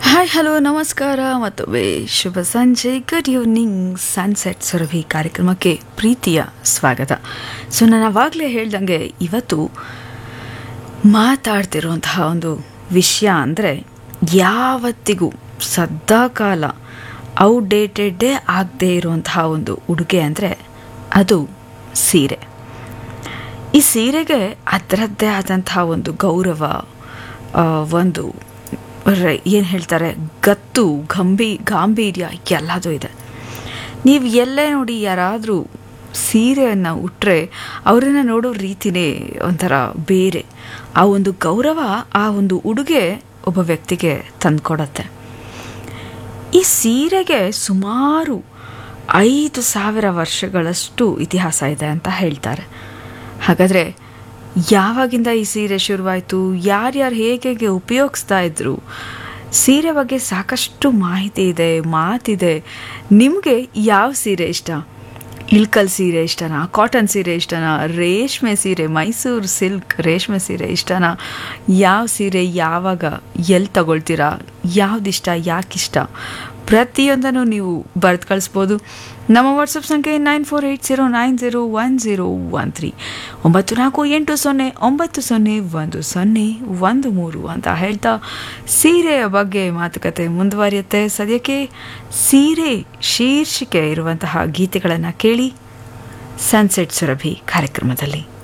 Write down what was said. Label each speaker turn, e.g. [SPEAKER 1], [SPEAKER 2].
[SPEAKER 1] hi hello ನಮಸ್ಕಾರ ಮತ್ತೊಮ್ಮೆ ಶುಭ ಸಂಜೆ ಗುಡ್ ಈವ್ನಿಂಗ್ ಸನ್ಸೆಟ್ ಸುರಭಿ ಕಾರ್ಯಕ್ರಮಕ್ಕೆ ಪ್ರೀತಿಯ ಸ್ವಾಗತ ಸೊ ನಾನು ಅವಾಗಲೇ ಹೇಳ್ದಂಗೆ ಇವತ್ತು ಮಾತಾಡ್ತಿರುವಂತಹ ಒಂದು ವಿಷಯ ಅಂದರೆ ಯಾವತ್ತಿಗೂ ಸದಾಕಾಲ ಔಟ್ಡೇಟೆಡ್ಡೇ ಆಗದೇ ಇರುವಂತಹ ಒಂದು ಉಡುಗೆ ಅಂದರೆ ಅದು ಸೀರೆ ಈ ಸೀರೆಗೆ ಅದರದ್ದೇ ಆದಂತಹ ಒಂದು ಗೌರವ ಆ, ಒಂದು ಏನು ಹೇಳ್ತಾರೆ ಗತ್ತು ಗಂಭೀ ಗಾಂಭೀರ್ಯ ಎಲ್ಲದೂ ಇದೆ ನೀವು ಎಲ್ಲೇ ನೋಡಿ ಯಾರಾದರೂ ಸೀರೆಯನ್ನು ಉಟ್ಟರೆ ಅವರನ್ನು ನೋಡೋ ರೀತಿನೇ ಒಂಥರ ಬೇರೆ ಆ ಒಂದು ಗೌರವ ಆ ಒಂದು ಉಡುಗೆ ಒಬ್ಬ ವ್ಯಕ್ತಿಗೆ ತಂದುಕೊಡತ್ತೆ ಈ ಸೀರೆಗೆ ಸುಮಾರು ಐದು ಸಾವಿರ ವರ್ಷಗಳಷ್ಟು ಇತಿಹಾಸ ಇದೆ ಅಂತ ಹೇಳ್ತಾರೆ ಹಾಗಾದರೆ ಯಾವಾಗಿಂದ ಈ ಸೀರೆ ಶುರುವಾಯಿತು ಯಾರ್ಯಾರು ಹೇಗೆ ಹೇಗೆ ಉಪಯೋಗಿಸ್ತಾ ಇದ್ರು ಸೀರೆ ಬಗ್ಗೆ ಸಾಕಷ್ಟು ಮಾಹಿತಿ ಇದೆ ಮಾತಿದೆ ನಿಮಗೆ ಯಾವ ಸೀರೆ ಇಷ್ಟ ಇಳ್ಕಲ್ ಸೀರೆ ಇಷ್ಟನಾ ಕಾಟನ್ ಸೀರೆ ಇಷ್ಟನಾ ರೇಷ್ಮೆ ಸೀರೆ ಮೈಸೂರು ಸಿಲ್ಕ್ ರೇಷ್ಮೆ ಸೀರೆ ಇಷ್ಟನಾ ಯಾವ ಸೀರೆ ಯಾವಾಗ ಎಲ್ಲಿ ತಗೊಳ್ತೀರಾ ಯಾವುದಿಷ್ಟ ಯಾಕಿಷ್ಟ ಪ್ರತಿಯೊಂದನ್ನು ನೀವು ಬರೆದು ಕಳಿಸ್ಬೋದು ನಮ್ಮ ವಾಟ್ಸಪ್ ಸಂಖ್ಯೆ nine four eight zero nine zero one zero one three ಒಂಬತ್ತು ನಾಲ್ಕು ಎಂಟು ಸೊನ್ನೆ ಒಂಬತ್ತು ಸೊನ್ನೆ ಒಂದು ಸೊನ್ನೆ ಒಂದು ಮೂರು ಅಂತ ಹೇಳ್ತಾ ಸೀರೆಯ ಬಗ್ಗೆ ಮಾತುಕತೆ ಮುಂದುವರಿಯುತ್ತೆ ಸದ್ಯಕ್ಕೆ ಸೀರೆ ಶೀರ್ಷಿಕೆ ಇರುವಂತಹ ಗೀತೆಗಳನ್ನು ಕೇಳಿ ಸನ್ಸೆಟ್ ಸುರಭಿ ಕಾರ್ಯಕ್ರಮದಲ್ಲಿ